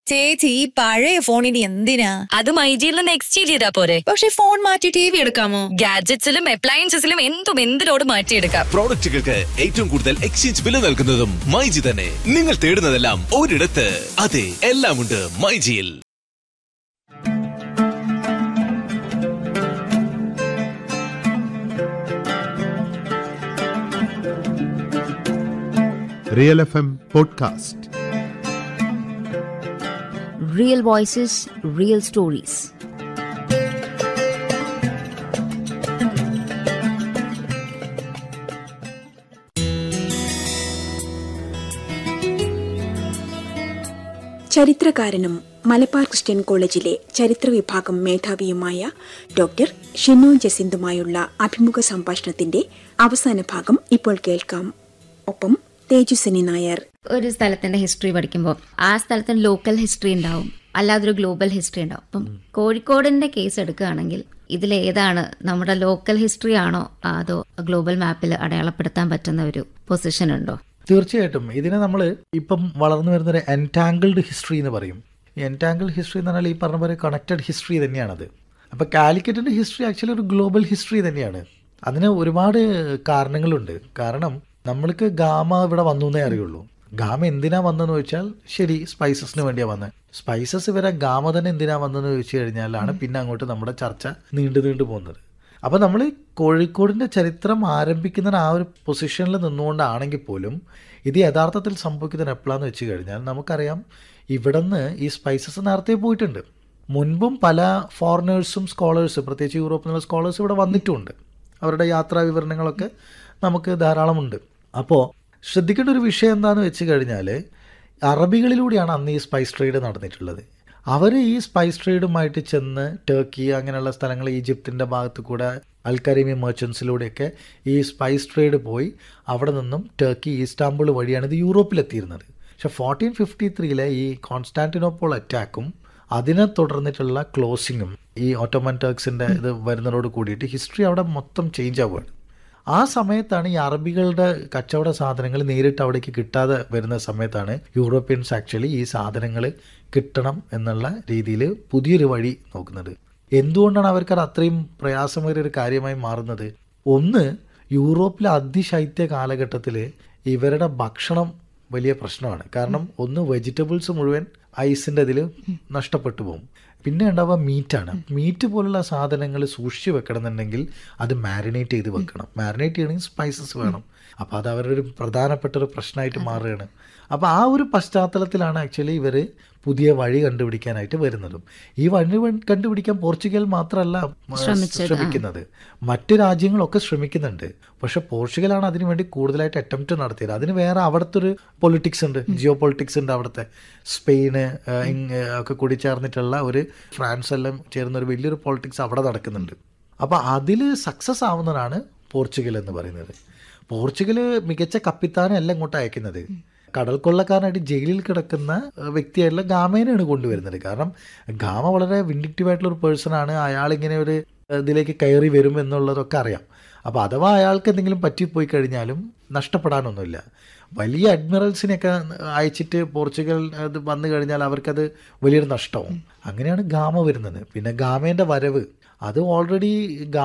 ചേച്ചി ഈ പഴയ ഫോണിന് എന്തിനാ അത് മൈജിയിൽ നിന്ന് എക്സ്ചേഞ്ച് ചെയ്താ പോരെ പക്ഷെ ഫോൺ മാറ്റി ടി വി എടുക്കാമോ ഗാഡ്ജറ്റ്സിലും അപ്ലയൻസസിലും എന്തും എന്തിനോട് മാറ്റിയെടുക്കാം പ്രോഡക്റ്റുകൾക്ക് ഏറ്റവും കൂടുതൽ എക്സ്ചേഞ്ച് വില നൽകുന്നതും മൈജി തന്നെ നിങ്ങൾ തേടുന്നതെല്ലാം ഒരിടത്ത് അതെ എല്ലാം ഉണ്ട് മൈജിയിൽ real F M podcast Real voices, real stories. ചരിത്രകാരനും മലബാർ ക്രിസ്ത്യൻ കോളേജിലെ ചരിത്ര വിഭാഗം മേധാവിയുമായ ഡോക്ടർ ഷിനോ ജസിന്തുമായുള്ള അഭിമുഖ സംഭാഷണത്തിന്റെ അവസാന ഭാഗം ഇപ്പോൾ കേൾക്കാം ഒപ്പം തേജസ്വിനി നായർ ഒരു സ്ഥലത്തിന്റെ ഹിസ്റ്ററി പഠിക്കുമ്പോൾ ആ സ്ഥലത്തിന് ലോക്കൽ ഹിസ്റ്ററി ഉണ്ടാവും അല്ലാതെ ഒരു ഗ്ലോബൽ ഹിസ്റ്ററി ഉണ്ടാവും അപ്പം കോഴിക്കോടിന്റെ കേസ് എടുക്കുകയാണെങ്കിൽ ഇതിലേതാണ് നമ്മുടെ ലോക്കൽ ഹിസ്റ്ററി ആണോ അതോ ഗ്ലോബൽ മാപ്പിൽ അടയാളപ്പെടുത്താൻ പറ്റുന്ന ഒരു പൊസിഷൻ ഉണ്ടോ തീർച്ചയായിട്ടും ഇതിനെ നമ്മൾ ഇപ്പം വളർന്നു വരുന്ന ഒരു എൻറ്റാങ്കിൾഡ് ഹിസ്റ്ററി എന്ന് പറയും ഈ എൻറ്റാങ്കിൾഡ് ഹിസ്റ്ററി എന്ന് പറഞ്ഞാൽ ഈ പറഞ്ഞ പോലെ കണക്റ്റഡ് ഹിസ്റ്ററി തന്നെയാണത് അപ്പോൾ കാലിക്കറ്റിൻ്റെ ഹിസ്റ്ററി ആക്ച്വലി ഒരു ഗ്ലോബൽ ഹിസ്റ്ററി തന്നെയാണ് അതിന് ഒരുപാട് കാരണങ്ങളുണ്ട് കാരണം നമ്മൾക്ക് ഗാമ ഇവിടെ വന്നു എന്നേ അറിയുള്ളൂ ഗാമ എന്തിനാ വന്നതെന്ന് ചോദിച്ചാൽ ശരി സ്പൈസസിന് വേണ്ടിയാണ് വന്നത് സ്പൈസസ് വരെ ഗാമ തന്നെ എന്തിനാ വന്നതെന്ന് ചോദിച്ചു കഴിഞ്ഞാലാണ് പിന്നെ അങ്ങോട്ട് നമ്മുടെ ചർച്ച നീണ്ടു നീണ്ടു പോകുന്നത് അപ്പോൾ നമ്മൾ കോഴിക്കോടിൻ്റെ ചരിത്രം ആരംഭിക്കുന്ന ആ ഒരു പൊസിഷനിൽ നിന്നുകൊണ്ടാണെങ്കിൽ പോലും ഇത് യഥാർത്ഥത്തിൽ സംഭവിക്കുന്നത് എപ്പോഴാന്ന് വെച്ച് കഴിഞ്ഞാൽ നമുക്കറിയാം ഇവിടുന്ന് ഈ സ്പൈസസ് നേരത്തെ പോയിട്ടുണ്ട് മുൻപും പല ഫോറിനേഴ്സും സ്കോളേഴ്സും പ്രത്യേകിച്ച് യൂറോപ്പിൽ നിന്നുള്ള സ്കോളേഴ്സ് ഇവിടെ വന്നിട്ടുമുണ്ട് അവരുടെ യാത്രാ വിവരണങ്ങളൊക്കെ നമുക്ക് ധാരാളമുണ്ട് അപ്പോൾ ശ്രദ്ധിക്കേണ്ട ഒരു വിഷയം എന്താണെന്ന് വെച്ച് കഴിഞ്ഞാൽ അറബികളിലൂടെയാണ് അന്ന് ഈ സ്പൈസ് ട്രേഡ് നടന്നിട്ടുള്ളത് അവർ ഈ സ്പൈസ് ട്രേഡുമായിട്ട് ചെന്ന് ടർക്കി അങ്ങനെയുള്ള സ്ഥലങ്ങൾ ഈജിപ്തിൻ്റെ ഭാഗത്ത് കൂടെ അൽക്കരീമി മെർച്ചൻസിലൂടെയൊക്കെ ഈ സ്പൈസ് ട്രേഡ് പോയി അവിടെ നിന്നും ടർക്കി ഈസ്റ്റാംബുൾ വഴിയാണ് ഇത് യൂറോപ്പിലെത്തിയിരുന്നത് പക്ഷേ ഫോർട്ടീൻ ഫിഫ്റ്റി ത്രീയിലെ ഈ കോൺസ്റ്റാന്റിനോപ്പോൾ അറ്റാക്കും അതിനെ തുടർന്നിട്ടുള്ള ക്ലോസിങ്ങും ഈ ഓട്ടോമൻ ടർക്സിൻ്റെ ഇത് വരുന്നതോട് കൂടിയിട്ട് ഹിസ്റ്ററി അവിടെ മൊത്തം ചേഞ്ച് ആവുകയാണ് ആ സമയത്താണ് ഈ അറബികളുടെ കച്ചവട സാധനങ്ങൾ നേരിട്ട് അവിടേക്ക് കിട്ടാതെ വരുന്ന സമയത്താണ് യൂറോപ്യൻസ് ആക്ച്വലി ഈ സാധനങ്ങൾ കിട്ടണം എന്നുള്ള രീതിയിൽ പുതിയൊരു വഴി നോക്കുന്നത് എന്തുകൊണ്ടാണ് അവർക്ക് അത് അത്രയും പ്രയാസമേറിയ ഒരു കാര്യമായി മാറുന്നത് ഒന്ന് യൂറോപ്പിലെ അതിശൈത്യ കാലഘട്ടത്തിൽ ഇവരുടെ ഭക്ഷണം വലിയ പ്രശ്നമാണ് കാരണം ഒന്ന് വെജിറ്റബിൾസ് മുഴുവൻ ഐസിൻ്റെ ഇതിൽ നഷ്ടപ്പെട്ടു പോകും പിന്നെ ഉണ്ടാവുക മീറ്റാണ് മീറ്റ് പോലുള്ള സാധനങ്ങൾ സൂക്ഷിച്ച് വെക്കണമെന്നുണ്ടെങ്കിൽ അത് മാരിനേറ്റ് ചെയ്ത് വെക്കണം മാരിനേറ്റ് ചെയ്യണമെങ്കിൽ സ്പൈസസ് വേണം അപ്പോൾ അത് അവരുടെ ഒരു പ്രധാനപ്പെട്ട ഒരു പ്രശ്നമായിട്ട് മാറുകയാണ് അപ്പോൾ ആ ഒരു പശ്ചാത്തലത്തിലാണ് ആക്ച്വലി ഇവർ പുതിയ വഴി കണ്ടുപിടിക്കാനായിട്ട് വരുന്നതും ഈ വഴി വ- കണ്ടുപിടിക്കാൻ പോർച്ചുഗൽ മാത്രമല്ല ആ, ശ്രമിക്കുന്നത് മറ്റു രാജ്യങ്ങളൊക്കെ ശ്രമിക്കുന്നുണ്ട് പക്ഷെ പോർച്ചുഗലാണ് അതിനു വേണ്ടി കൂടുതലായിട്ട് അറ്റംപ്റ്റ് നടത്തിയത് അതിന് വേറെ അവിടുത്തെ ഒരു പൊളിറ്റിക്സ് ഉണ്ട് ജിയോ പൊളിറ്റിക്സ് ഉണ്ട് അവിടുത്തെ സ്പെയിന് ആ, ഇങ് ഒക്കെ കൂടി ചേർന്നിട്ടുള്ള ഒരു ഫ്രാൻസ് എല്ലാം ചേർന്ന ഒരു വലിയൊരു പൊളിറ്റിക്സ് അവിടെ നടക്കുന്നുണ്ട് അപ്പോൾ അതിൽ സക്സസ് ആവുന്നതാണ് പോർച്ചുഗൽ എന്ന് പറയുന്നത് പോർച്ചുഗൽ മികച്ച കപ്പിത്താനെ അല്ല ഇങ്ങോട്ട് അയക്കുന്നത് കടൽ കൊള്ളക്കാരനായിട്ട് ജയിലിൽ കിടക്കുന്ന ഏഹ്, വ്യക്തിയായിട്ടുള്ള ഗാമേനെയാണ് കൊണ്ടുവരുന്നത് കാരണം ഗാമ വളരെ വിൻഡിക്റ്റീവ് ആയിട്ടുള്ള ഒരു പേഴ്സൺ ആണ് അയാൾ ഇങ്ങനെ ഒരു ഏഹ്, ഇതിലേക്ക് കയറി വരും എന്നുള്ളതൊക്കെ അറിയാം അപ്പോൾ അഥവാ അയാൾക്ക് എന്തെങ്കിലും പറ്റിപ്പോയി കഴിഞ്ഞാലും നഷ്ടപ്പെടാനൊന്നുമില്ല വലിയ അഡ്മിറൽസിനെയൊക്കെ അയച്ചിട്ട് പോർച്ചുഗൽ അത് വന്നു കഴിഞ്ഞാൽ അവർക്കത് വലിയൊരു നഷ്ടവും അങ്ങനെയാണ് ഗാമ വരുന്നത് പിന്നെ ഗാമേൻ്റെ വരവ് അത് ഓൾറെഡി